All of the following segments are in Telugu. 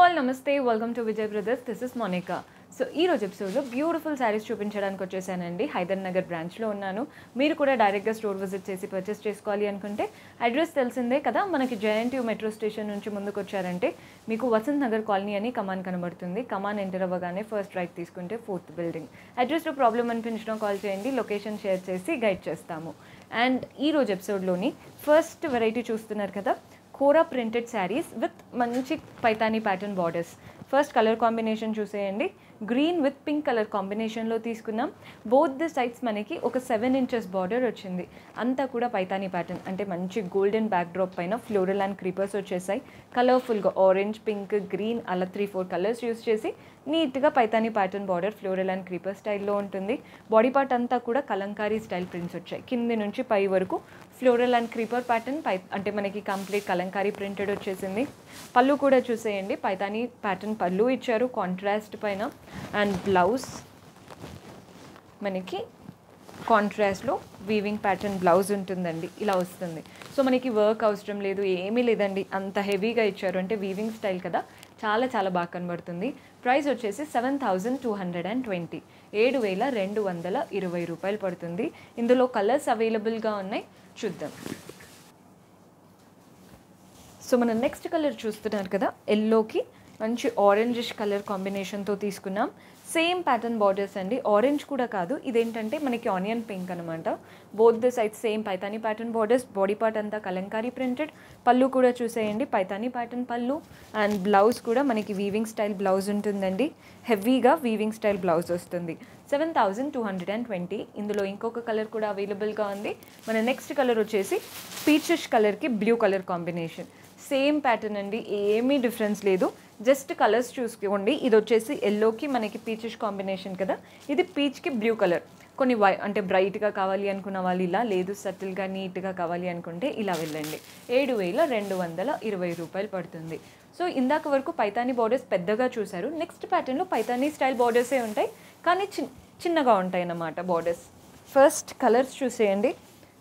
ఆల్ నమస్తే welcome to Vijay brothers this is Monica so ఈ రోజు ఎపిసోడ్లో బ్యూటిఫుల్ శారీస్ చూపించడానికి వచ్చేసానండి హైదర్ నగర్ బ్రాంచ్లో ఉన్నాను మీరు కూడా డైరెక్ట్గా స్టోర్ విజిట్ చేసి పర్చేస్ చేసుకోవాలి అనుకుంటే అడ్రస్ తెలిసిందే కదా మనకి జయంట్యూ మెట్రో స్టేషన్ నుంచి ముందుకు వచ్చారంటే మీకు వసంత్ నగర్ కాలనీ అని కమాన్ కనబడుతుంది కమాన్ ఎంటర్ అవ్వగానే ఫస్ట్ రైట్ తీసుకుంటే ఫోర్త్ బిల్డింగ్ అడ్రస్లో ప్రాబ్లం అనిపించడం కాల్ చేయండి లొకేషన్ షేర్ చేసి గైడ్ చేస్తాము అండ్ ఈ రోజు ఎపిసోడ్లోని ఫస్ట్ వెరైటీ చూస్తున్నారు కదా కోరా ప్రింటెడ్ శారీస్ విత్ మంచి Paithani pattern borders first colour combination చూసేయండి గ్రీన్ విత్ పింక్ కలర్ కాంబినేషన్లో తీసుకున్నాం బోత్ ది సైడ్స్ మనకి ఒక సెవెన్ ఇంచెస్ బార్డర్ వచ్చింది అంతా కూడా పైతానీ ప్యాటర్న్ అంటే మంచి గోల్డెన్ బ్యాక్ డ్రాప్ పైన ఫ్లోరల్ అండ్ క్రీపర్స్ వచ్చేసాయి కలర్ఫుల్గా ఆరెంజ్ పింక్ గ్రీన్ అలా త్రీ ఫోర్ కలర్స్ యూస్ చేసి నీట్గా Paithani pattern border floral and creeper స్టైల్లో ఉంటుంది బాడీ పార్ట్ అంతా కూడా కలంకారీ స్టైల్ ప్రింట్స్ వచ్చాయి కింది నుంచి పై వరకు ఫ్లోరల్ అండ్ క్రీపర్ ప్యాటర్న్ పై అంటే మనకి కంప్లీట్ కలంకారీ ప్రింటెడ్ వచ్చేసింది పళ్ళు కూడా చూసేయండి పైతానీ ప్యాటర్న్ పళ్ళు ఇచ్చారు కాంట్రాస్ట్ పైన అండ్ బ్లౌజ్ మనకి కాంట్రాస్ట్లో వీవింగ్ ప్యాటర్న్ బ్లౌజ్ ఉంటుందండి ఇలా వస్తుంది సో మనకి వర్క్ అవసరం లేదు ఏమీ లేదండి అంత హెవీగా ఇచ్చారు అంటే వీవింగ్ స్టైల్ కదా చాలా చాలా బాగా కనబడుతుంది ప్రైస్ వచ్చేసి seven thousand two hundred and twenty ఏడు వేల రెండు వందల ఇరవై రూపాయలు పడుతుంది ఇందులో కలర్స్ అవైలబుల్గా ఉన్నాయి చూద్దాం సో మనం నెక్స్ట్ కలర్ చూస్తున్నారు కదా ఎల్లోకి మంచి ఆరెంజిష్ కలర్ కాంబినేషన్తో తీసుకున్నాం సేమ్ ప్యాటర్న్ బార్డర్స్ అండి ఆరెంజ్ కూడా కాదు ఇదేంటంటే మనకి ఆనియన్ పింక్ అనమాట both the side same Paithani pattern borders body part అంతా కలంకారీ ప్రింటెడ్ పళ్ళు కూడా చూసేయండి పైతానీ ప్యాటర్న్ పళ్ళు అండ్ బ్లౌజ్ కూడా మనకి వీవింగ్ స్టైల్ బ్లౌజ్ ఉంటుందండి హెవీగా వీవింగ్ స్టైల్ బ్లౌజ్ వస్తుంది seven thousand two hundred and twenty ఇందులో ఇంకొక కలర్ కూడా అవైలబుల్గా ఉంది మన నెక్స్ట్ కలర్ వచ్చేసి పీచిష్ కలర్కి blue colour combination same pattern అండి ఏమీ డిఫరెన్స్ లేదు జస్ట్ కలర్స్ చూసుకోండి ఇది వచ్చేసి ఎల్లోకి మనకి పీచిష్ కాంబినేషన్ కదా ఇది పీచ్కి బ్లూ కలర్ కొన్ని వై అంటే బ్రైట్గా కావాలి అనుకున్న వాళ్ళు ఇలా లేదు సటిల్గా నీట్గా కావాలి అనుకుంటే ఇలా వెళ్ళండి ఏడు వేల రెండు వందల ఇరవై రూపాయలు పడుతుంది సో ఇందాక వరకు పైతానీ బార్డర్స్ పెద్దగా చూశారు నెక్స్ట్ ప్యాటర్న్లో పైతానీ స్టైల్ బార్డర్సే ఉంటాయి కానీ చిన్ చిన్నగా ఉంటాయి అన్నమాట బార్డర్స్ ఫస్ట్ కలర్స్ చూసేయండి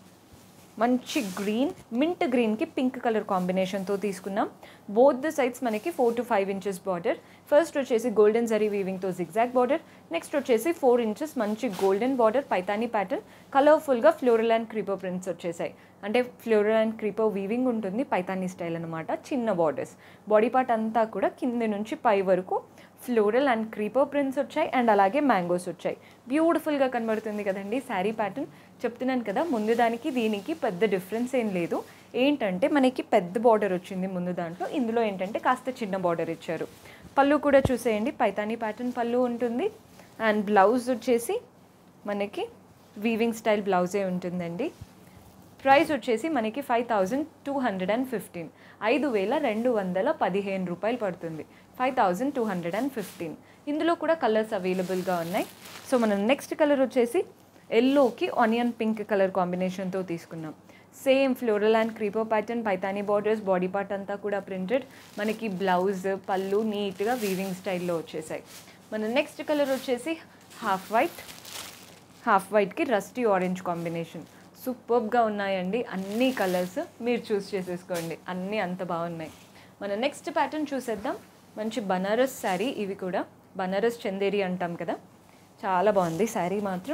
మంచి గ్రీన్ మింట్ గ్రీన్కి పింక్ కలర్ కాంబినేషన్తో తీసుకున్నాం బోత్ ద సైడ్స్ మనకి four to five inches border first వచ్చేసి గోల్డెన్ జరీ వీవింగ్తో జిగ్జాగ్ బార్డర్ నెక్స్ట్ వచ్చేసి ఫోర్ ఇంచెస్ మంచి గోల్డెన్ బార్డర్ పైతానీ ప్యాటర్న్ కలర్ఫుల్గా ఫ్లోరల్ అండ్ క్రీపర్ ప్రింట్స్ వచ్చేసాయి అంటే ఫ్లోరల్ అండ్ క్రీపర్ వీవింగ్ ఉంటుంది పైతానీ స్టైల్ అనమాట చిన్న బార్డర్స్ బాడీ పార్ట్ అంతా కూడా కింద నుంచి పై వరకు ఫ్లోరల్ అండ్ క్రీపర్ ప్రింట్స్ వచ్చాయి అండ్ అలాగే మ్యాంగోస్ వచ్చాయి బ్యూటిఫుల్గా కనబడుతుంది కదండి శారీ ప్యాటర్న్ చెప్తున్నాను కదా ముందు దానికి దీనికి పెద్ద డిఫరెన్స్ ఏం లేదు ఏంటంటే మనకి పెద్ద బార్డర్ వచ్చింది ముందు దాంట్లో ఇందులో ఏంటంటే కాస్త చిన్న బార్డర్ ఇచ్చారు పళ్ళు కూడా చూసేయండి పైతానీ ప్యాటర్న్ పళ్ళు ఉంటుంది అండ్ బ్లౌజ్ వచ్చేసి మనకి వీవింగ్ స్టైల్ బ్లౌజే ఉంటుందండి ప్రైస్ వచ్చేసి మనకి five thousand two hundred and fifteen ఐదు వేల రెండు వందల పదిహేను రూపాయలు పడుతుంది five thousand two hundred and fifteen ఇందులో కూడా కలర్స్ అవైలబుల్గా ఉన్నాయి సో మనం నెక్స్ట్ కలర్ వచ్చేసి ఎల్లోకి ఆనియన్ పింక్ కలర్ కాంబినేషన్తో తీసుకున్నాం same floral and creeper pattern Paithani borders body part అంతా కూడా ప్రింటెడ్ మనకి బ్లౌజ్ పళ్ళు నీట్గా వీవింగ్ స్టైల్లో వచ్చేసాయి మన నెక్స్ట్ కలర్ వచ్చేసి హాఫ్ వైట్ హాఫ్ వైట్కి రస్టీ ఆరెంజ్ కాంబినేషన్ సూపర్గా ఉన్నాయండి అన్ని కలర్స్ మీరు చూస్ చేసేసుకోండి అన్నీ అంత బాగున్నాయి మన నెక్స్ట్ ప్యాటర్న్ చూసేద్దాం మంచి బనారస్ శారీ ఇవి కూడా బనారస్ చందేరి అంటాం కదా చాలా బాగుంది శారీ మాత్రం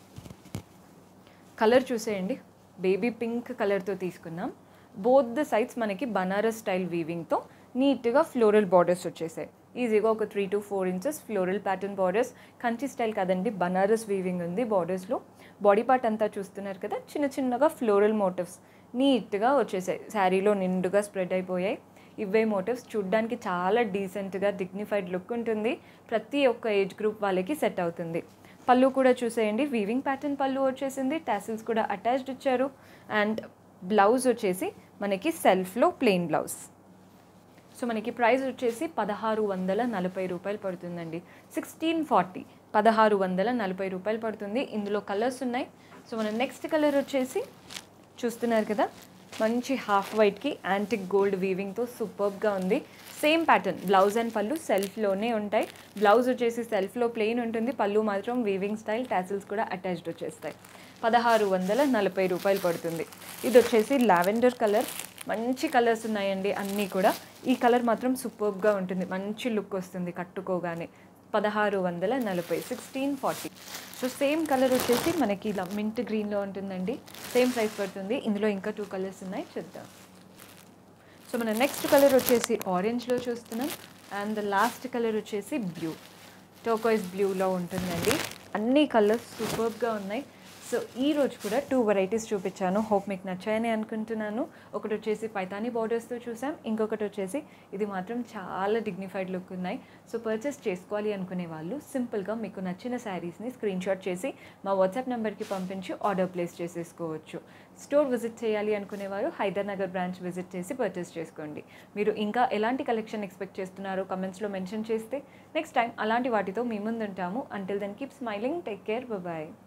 కలర్ చూసేయండి బేబీ పింక్ కలర్తో తీసుకున్నాం బోత్ ద సైడ్స్ మనకి బనారస్ స్టైల్ వీవింగ్తో నీట్గా ఫ్లోరల్ బార్డర్స్ వచ్చేసాయి ఈజీగా ఒక three to four inches floral pattern borders Kanchi style కదండి బనారస్ వీవింగ్ ఉంది బార్డర్స్లో బాడీ పార్ట్ అంతా చూస్తున్నారు కదా చిన్న చిన్నగా ఫ్లోరల్ మోటివ్స్ నీట్గా వచ్చేసాయి శారీలో నిండుగా స్ప్రెడ్ అయిపోయాయి ఇవే మోటివ్స్ చూడ్డానికి చాలా డీసెంట్గా డిగ్నిఫైడ్ లుక్ ఉంటుంది ప్రతి ఒక్క ఏజ్ గ్రూప్ వాళ్ళకి సెట్ అవుతుంది పళ్ళు కూడా చూసేయండి వీవింగ్ ప్యాటర్న్ పళ్ళు వచ్చేసింది టాసిల్స్ కూడా అటాచ్డ్ ఇచ్చారు అండ్ బ్లౌజ్ వచ్చేసి మనకి సెల్ఫ్లో ప్లెయిన్ బ్లౌజ్ సో మనకి ప్రైస్ వచ్చేసి పదహారు వందల నలభై రూపాయలు పడుతుందండి సిక్స్టీన్ ఫార్టీ పదహారు వందల నలభై రూపాయలు పడుతుంది ఇందులో కలర్స్ ఉన్నాయి సో మన నెక్స్ట్ కలర్ వచ్చేసి చూస్తున్నారు కదా మంచి హాఫ్ వైట్కి యాంటిక్ గోల్డ్ వీవింగ్తో సూపర్గా ఉంది సేమ్ ప్యాటర్న్ బ్లౌజ్ అండ్ పళ్ళు సెల్ఫ్లోనే ఉంటాయి బ్లౌజ్ వచ్చేసి సెల్ఫ్లో ప్లెయిన్ ఉంటుంది పళ్ళు మాత్రం వీవింగ్ స్టైల్ టాసిల్స్ కూడా అటాచ్డ్ వచ్చేస్తాయి పదహారు వందల నలభై రూపాయలు పడుతుంది ఇది వచ్చేసి లావెండర్ కలర్ మంచి కలర్స్ ఉన్నాయండి అన్నీ కూడా ఈ కలర్ మాత్రం సూపర్గా ఉంటుంది మంచి లుక్ వస్తుంది కట్టుకోగానే పదహారు వందల నలభై sixteen forty so same colour వచ్చేసి మనకి ఇలా మింట్ గ్రీన్లో ఉంటుందండి సేమ్ ప్రైస్ పడుతుంది ఇందులో ఇంకా టూ కలర్స్ ఉన్నాయి చూద్దాం సో మన నెక్స్ట్ కలర్ వచ్చేసి ఆరెంజ్లో చూస్తున్నాం అండ్ ద లాస్ట్ కలర్ వచ్చేసి బ్లూ టోకాయిస్ బ్లూలో ఉంటుందండి అన్ని కలర్స్ సూపర్గా ఉన్నాయి సో ఈ రోజు కూడా టూ వెరైటీస్ చూపించాను హోప్ మీకు నచ్చాయని అనుకుంటున్నాను ఒకటి వచ్చేసి పైతానీ బార్డర్స్తో చూసాం ఇంకొకటి వచ్చేసి ఇది మాత్రం చాలా డిగ్నిఫైడ్ లుక్ ఉన్నాయి సో పర్చేస్ చేసుకోవాలి అనుకునే వాళ్ళు సింపుల్గా మీకు నచ్చిన శారీస్ని స్క్రీన్ షాట్ చేసి మా వాట్సాప్ నెంబర్కి పంపించి ఆర్డర్ ప్లేస్ చేసేసుకోవచ్చు స్టోర్ విజిట్ చేయాలి అనుకునేవారు హైదర్నగర్ బ్రాంచ్ విజిట్ చేసి పర్చేస్ చేసుకోండి మీరు ఇంకా ఎలాంటి కలెక్షన్ ఎక్స్పెక్ట్ చేస్తున్నారో కమెంట్స్లో మెన్షన్ చేస్తే నెక్స్ట్ టైం అలాంటి వాటితో మీ ముందు ఉంటాము until then keep smiling take care bye